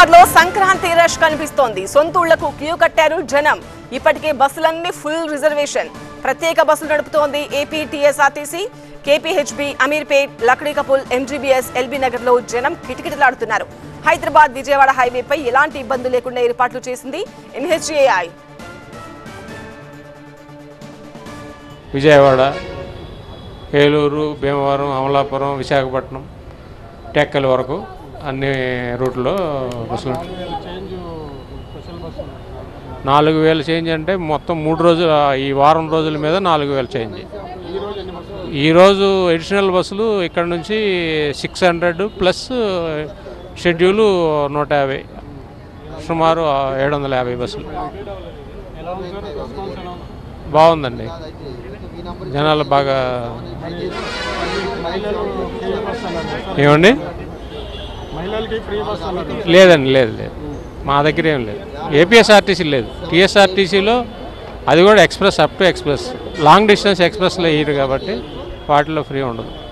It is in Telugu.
హైదరాబాద్ లో సంక్రాంతి రష్ కనిపిస్తోంది సొంతూళ్లకు క్యూ కట్టారు జనం ఇప్పటికే బస్సులన్నీ ఫుల్ రిజర్వేషన్ ప్రత్యేక బస్సులు నడుపుతోంది AP TSRTC KPHB Ameerpet Lakdikapul MGBS LB Nagar లో జనం కిటకిటలాడుతున్నారు హైదరాబాద్ విజయవాడ హైవేపై ఎలాంటి ఇబ్బందులు లేకుండా ఏర్పాట్లు చేసింది ఎన్హెచ్ఏఐ విజయవాడ ఏలూరు భీమవరం అమలాపురం విశాఖపట్నం టెక్కల వరకు అన్ని రూట్లో బస్సులు నాలుగు వేల చేంజ్ అంటే మొత్తం మూడు రోజులు ఈ వారం రోజుల మీద నాలుగు వేల చేంజ్ ఈరోజు ఎడిషనల్ బస్సులు ఇక్కడ నుంచి సిక్స్ హండ్రెడ్ ప్లస్ షెడ్యూలు నూట యాభై సుమారు ఏడు వందల యాభై బస్సులు బాగుందండి జనాలు బాగా ఏమండి మహిళలకి ఫ్రీ బస్ అన్నారు లేదండి లేదు లేదు మా దగ్గర ఏం లేదు ఏపీఎస్ఆర్టీసీ లేదు టీఎస్ఆర్టీసీలో అది కూడా express up to express long distance ఎక్స్ప్రెస్లో వేయరు కాబట్టి వాటిలో ఫ్రీ ఉండదు